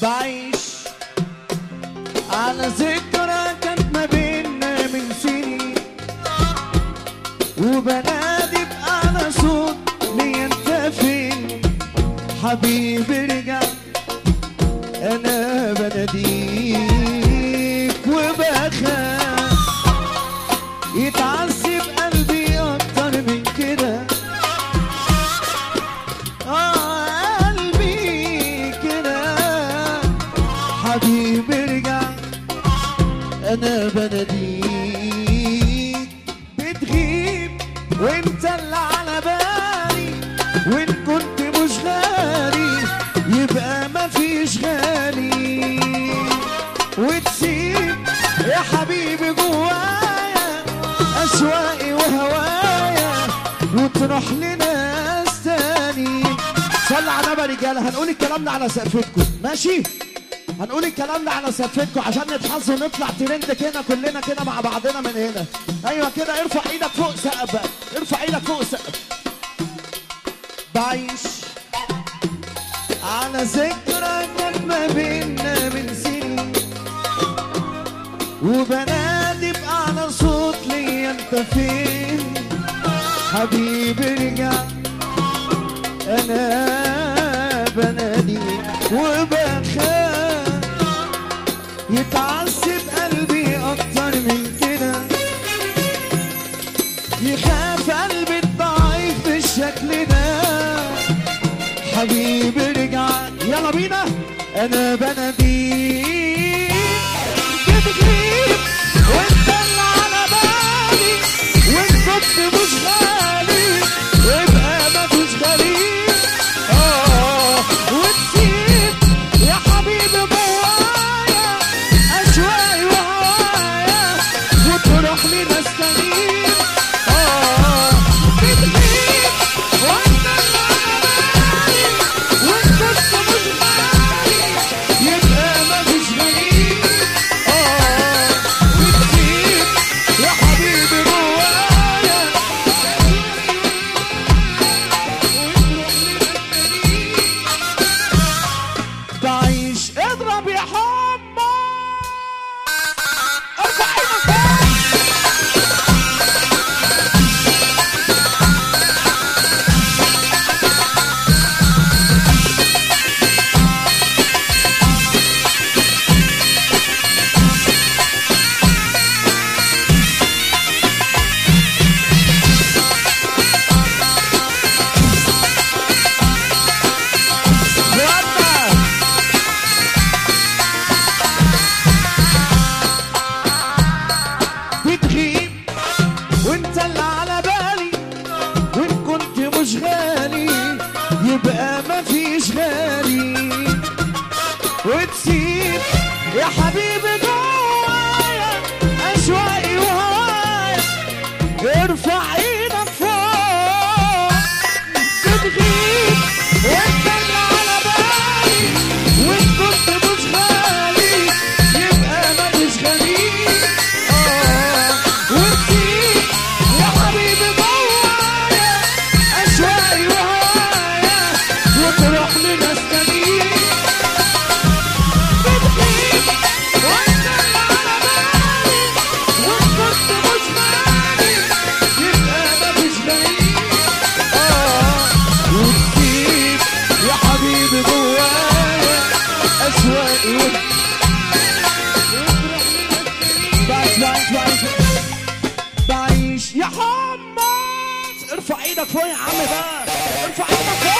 بعيش على ذكرى كانت ما بينا من سنين وبنادي بأعلى صوت ليا انت فين حبيبي رجع انا بناديك وبخاف يتعذب قلبي اكتر من كده اه قلبي كده حبيبي رجع انا بناديك بتغيب وانت اللي على بالي وان كنت مش غالي يبقى مفيش غالي وتسيب يا حبيبي جوايا اشواقي وهوايا وتروح لناس تاني صلى على النبي يا رجاله هنقول الكلام ده على سقفتكم ماشي هنقول الكلام ده على سقفتكم عشان نتحظ ونطلع ترند كده كلنا كده مع بعضنا من هنا ايوه كده ارفع ايدك فوق سقف بقى ارفع ايدك فوق سقف بعيش على ذكرى كان ما بينا من سنين وبنادي بأعلى صوت ليا انت فين حبيبي رجع انا بنادي وبخاف يتعذب قلبي اكتر من كده يخاف قلبي الضعيف بالشكل ده حبيبي رجع يلا بينا انا بناديك بتغيب وانت اللي على بالي وان كنت مش غالي يبقى ما فيش غريب اه وتسيب يا حبيبي جوايا اشواقي وهوايا وتروح لناس تانيين اه بتغيب وانت اللي على بالي وان كنت مش غالي يبقى ما فيش غريب اه وتسيب يا حبيبي جوايا بعيش اضرب يا حمى ارفع ايدك فوق يلا بتغيب وانت اللي على بالي وان كنت مش غالي يبقى مفيش غالي وتسيب يا حبيبي جوايا اشواقي وهوايا ارفع ايدك فوق بتغيب وانت اللي على بالي وان كنت مش غالي يبقى ماليش غريب اه وتسيب يا حبيبي جوايا اشواقي وهوايا وتروح لناس تانيين بتغيب وانت اللي على بالي وان كنت مش غالي يبقى مفيش غريب اه وتسيب يا حبيبي جوايا اشواقي و- بعيش بعيش بعيش بعيش يا حمص ارفع ايدك فوق يا عم بقى ارفع ايدك فوق